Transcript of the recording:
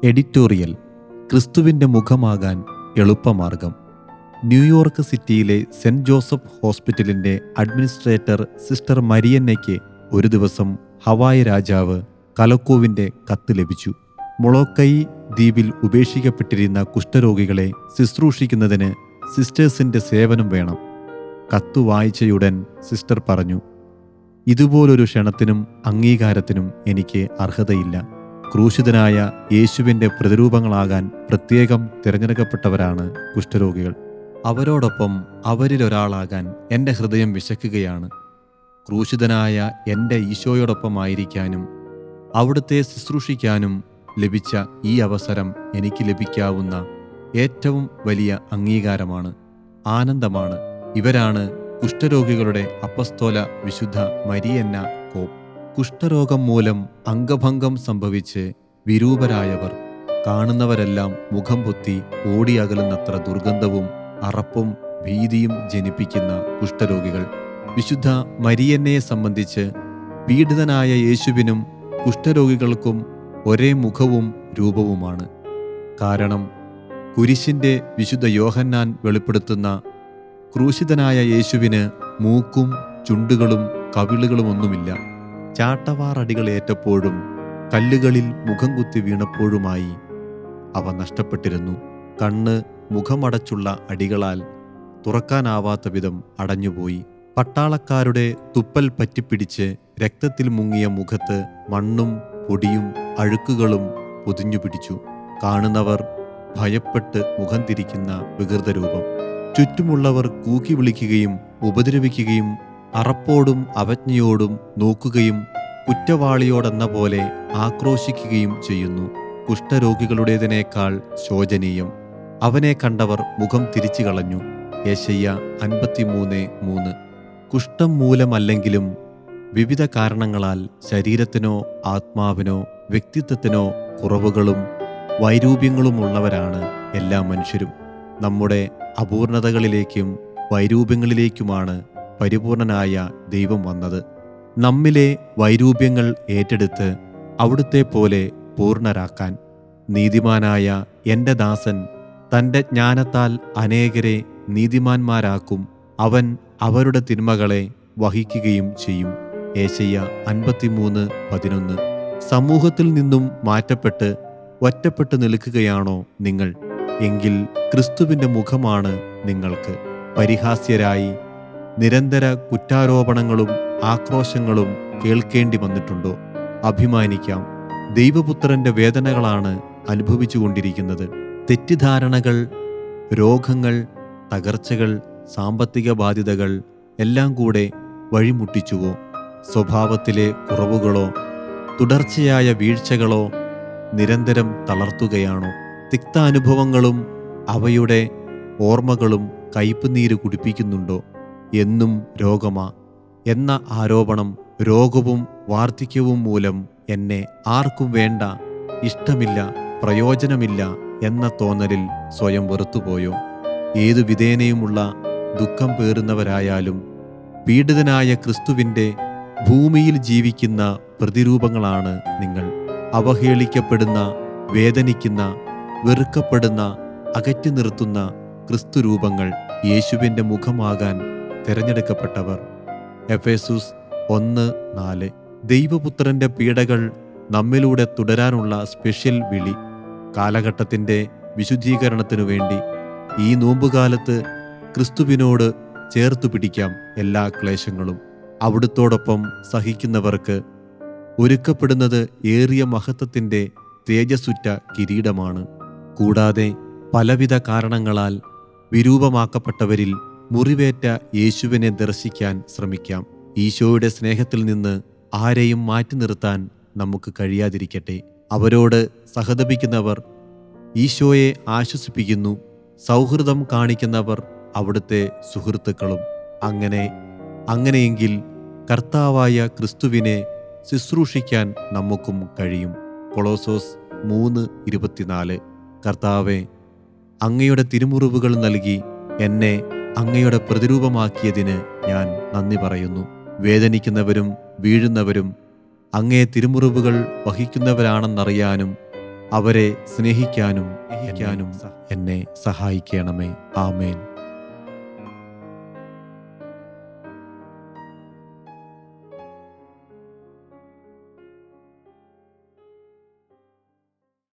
editorial ക്രിസ്തുവിൻ്റെ മുഖമാകാൻ എളുപ്പമാർഗം ന്യൂയോർക്ക് സിറ്റിയിലെ സെന്റ് ജോസഫ് ഹോസ്പിറ്റലിന്റെ അഡ്മിനിസ്ട്രേറ്റർ സിസ്റ്റർ മരിയന്നയ്ക്ക് ഒരു ദിവസം ഹവായ് രാജാവ് കലക്കോവിന്റെ കത്ത് ലഭിച്ചു മൊളോക്കൈ ദ്വീപിൽ ഉപേക്ഷിക്കപ്പെട്ടിരുന്ന കുഷ്ഠരോഗികളെ ശുശ്രൂഷിക്കുന്നതിന് സിസ്റ്റേഴ്സിന്റെ സേവനം വേണം കത്തു വായിച്ചയുടൻ സിസ്റ്റർ പറഞ്ഞു ഇതുപോലൊരു ക്ഷണത്തിനും അംഗീകാരത്തിനും എനിക്ക് അർഹതയില്ല ക്രൂശിതനായ യേശുവിൻ്റെ പ്രതിരൂപങ്ങളാകാൻ പ്രത്യേകം തിരഞ്ഞെടുക്കപ്പെട്ടവരാണ് കുഷ്ഠരോഗികൾ അവരോടൊപ്പം അവരിലൊരാളാകാൻ എൻ്റെ ഹൃദയം വിശക്കുകയാണ് ക്രൂശിതനായ എൻ്റെ ഈശോയോടൊപ്പമായിരിക്കാനും അവിടുത്തെ ശുശ്രൂഷിക്കാനും ലഭിച്ച ഈ അവസരം എനിക്ക് ലഭിക്കാവുന്ന ഏറ്റവും വലിയ അംഗീകാരമാണ് ആനന്ദമാണ് ഇവരാണ് കുഷ്ഠരോഗികളുടെ അപ്പസ്തോല വിശുദ്ധ മരിയന്ന കോപ്പ് കുഷ്ഠരോഗം മൂലം അംഗഭംഗം സംഭവിച്ച് വിരൂപരായവർ കാണുന്നവരെല്ലാം മുഖം പൊത്തി ഓടിയകലുന്നത്ര ദുർഗന്ധവും അറപ്പും ഭീതിയും ജനിപ്പിക്കുന്ന കുഷ്ഠരോഗികൾ വിശുദ്ധ മരിയന്നയെ സംബന്ധിച്ച് പീഡിതനായ യേശുവിനും കുഷ്ഠരോഗികൾക്കും ഒരേ മുഖവും രൂപവുമാണ് കാരണം കുരിശിന്റെ വിശുദ്ധ യോഹന്നാൻ വെളിപ്പെടുത്തുന്ന ക്രൂശിതനായ യേശുവിന് മൂക്കും ചുണ്ടുകളും കവിളുകളുമൊന്നുമില്ല ചാട്ടവാറടികളേറ്റപ്പോഴും കല്ലുകളിൽ മുഖം കുത്തി വീണപ്പോഴുമായി അവ നഷ്ടപ്പെട്ടിരുന്നു കണ്ണ് മുഖമടച്ചുള്ള അടികളാൽ തുറക്കാനാവാത്ത വിധം അടഞ്ഞുപോയി പട്ടാളക്കാരുടെ തുപ്പൽ പറ്റിപ്പിടിച്ച് രക്തത്തിൽ മുങ്ങിയ മുഖത്ത് മണ്ണും പൊടിയും അഴുക്കുകളും പൊതിഞ്ഞു പിടിച്ചു കാണുന്നവർ ഭയപ്പെട്ട് മുഖം തിരിക്കുന്ന വികൃതരൂപം ചുറ്റുമുള്ളവർ കൂക്കി വിളിക്കുകയും ഉപദ്രവിക്കുകയും അറപ്പോടും അവജ്ഞയോടും നോക്കുകയും കുറ്റവാളിയോടെന്ന പോലെ ആക്രോശിക്കുകയും ചെയ്യുന്നു കുഷ്ഠരോഗികളുടേതിനേക്കാൾ ശോചനീയം അവനെ കണ്ടവർ മുഖം തിരിച്ചു കളഞ്ഞു യേശയ്യ അൻപത്തിമൂന്ന് മൂന്ന് കുഷ്ഠം മൂലമല്ലെങ്കിലും വിവിധ കാരണങ്ങളാൽ ശരീരത്തിനോ ആത്മാവിനോ വ്യക്തിത്വത്തിനോ കുറവുകളും വൈരൂപ്യങ്ങളുമുള്ളവരാണ് എല്ലാ മനുഷ്യരും നമ്മുടെ അപൂർണതകളിലേക്കും വൈരൂപ്യങ്ങളിലേക്കുമാണ് പരിപൂർണനായ ദൈവം വന്നത് നമ്മിലെ വൈരൂപ്യങ്ങൾ ഏറ്റെടുത്ത് അവിടുത്തെ പോലെ പൂർണ്ണരാക്കാൻ നീതിമാനായ എൻ്റെ ദാസൻ തൻ്റെ ജ്ഞാനത്താൽ അനേകരെ നീതിമാന്മാരാക്കും അവൻ അവരുടെ തിന്മകളെ വഹിക്കുകയും ചെയ്യും ഏശയ്യ അൻപത്തിമൂന്ന് പതിനൊന്ന് സമൂഹത്തിൽ നിന്നും മാറ്റപ്പെട്ട് ഒറ്റപ്പെട്ട് നിൽക്കുകയാണോ നിങ്ങൾ എങ്കിൽ ക്രിസ്തുവിൻ്റെ മുഖമാണ് നിങ്ങൾക്ക് പരിഹാസ്യരായി നിരന്തര കുറ്റാരോപണങ്ങളും ആക്രോശങ്ങളും കേൾക്കേണ്ടി വന്നിട്ടുണ്ടോ അഭിമാനിക്കാം ദൈവപുത്രന്റെ വേദനകളാണ് അനുഭവിച്ചുകൊണ്ടിരിക്കുന്നത് തെറ്റിദ്ധാരണകൾ രോഗങ്ങൾ തകർച്ചകൾ സാമ്പത്തിക ബാധ്യതകൾ എല്ലാം കൂടെ വഴിമുട്ടിച്ചുവോ സ്വഭാവത്തിലെ കുറവുകളോ തുടർച്ചയായ വീഴ്ചകളോ നിരന്തരം തളർത്തുകയാണോ തിക്താനുഭവങ്ങളും അവയുടെ ഓർമ്മകളും കയ്പുനീര് കുടിപ്പിക്കുന്നുണ്ടോ എന്നും രോഗമാ എന്ന ആരോപണം രോഗവും വാർദ്ധക്യവും മൂലം എന്നെ ആർക്കും വേണ്ട ഇഷ്ടമില്ല പ്രയോജനമില്ല എന്ന തോന്നലിൽ സ്വയം വെറുത്തുപോയോ ഏതു വിധേനയുമുള്ള ദുഃഖം പേറുന്നവരായാലും പീഡിതനായ ക്രിസ്തുവിൻ്റെ ഭൂമിയിൽ ജീവിക്കുന്ന പ്രതിരൂപങ്ങളാണ് നിങ്ങൾ അവഹേളിക്കപ്പെടുന്ന വേദനിക്കുന്ന വെറുക്കപ്പെടുന്ന അകറ്റി നിർത്തുന്ന ക്രിസ്തുരൂപങ്ങൾ യേശുവിൻ്റെ മുഖമാകാൻ തിരഞ്ഞെടുക്കപ്പെട്ടവർ എഫേസുസ് ഒന്ന് നാല് ദൈവപുത്രന്റെ പീഡകൾ നമ്മിലൂടെ തുടരാനുള്ള സ്പെഷ്യൽ വിളി കാലഘട്ടത്തിൻ്റെ വിശുദ്ധീകരണത്തിനു വേണ്ടി ഈ നോമ്പുകാലത്ത് ക്രിസ്തുവിനോട് ചേർത്തു പിടിക്കാം എല്ലാ ക്ലേശങ്ങളും അവിടുത്തോടൊപ്പം സഹിക്കുന്നവർക്ക് ഒരുക്കപ്പെടുന്നത് ഏറിയ മഹത്വത്തിൻ്റെ തേജസ്സുറ്റ കിരീടമാണ് കൂടാതെ പലവിധ കാരണങ്ങളാൽ വിരൂപമാക്കപ്പെട്ടവരിൽ മുറിവേറ്റ യേശുവിനെ ദർശിക്കാൻ ശ്രമിക്കാം ഈശോയുടെ സ്നേഹത്തിൽ നിന്ന് ആരെയും മാറ്റി നിർത്താൻ നമുക്ക് കഴിയാതിരിക്കട്ടെ അവരോട് സഹതപിക്കുന്നവർ ഈശോയെ ആശ്വസിപ്പിക്കുന്നു സൗഹൃദം കാണിക്കുന്നവർ അവിടുത്തെ സുഹൃത്തുക്കളും അങ്ങനെ അങ്ങനെയെങ്കിൽ കർത്താവായ ക്രിസ്തുവിനെ ശുശ്രൂഷിക്കാൻ നമുക്കും കഴിയും കൊളോസോസ് മൂന്ന് ഇരുപത്തിനാല് കർത്താവെ അങ്ങയുടെ തിരുമുറിവുകൾ നൽകി എന്നെ അങ്ങയുടെ പ്രതിരൂപമാക്കിയതിന് ഞാൻ നന്ദി പറയുന്നു വേദനിക്കുന്നവരും വീഴുന്നവരും അങ്ങേ തിരുമുറിവുകൾ വഹിക്കുന്നവരാണെന്നറിയാനും അവരെ സ്നേഹിക്കാനും സ്നേഹിക്കാനും എന്നെ സഹായിക്കണമേ ആമേൻ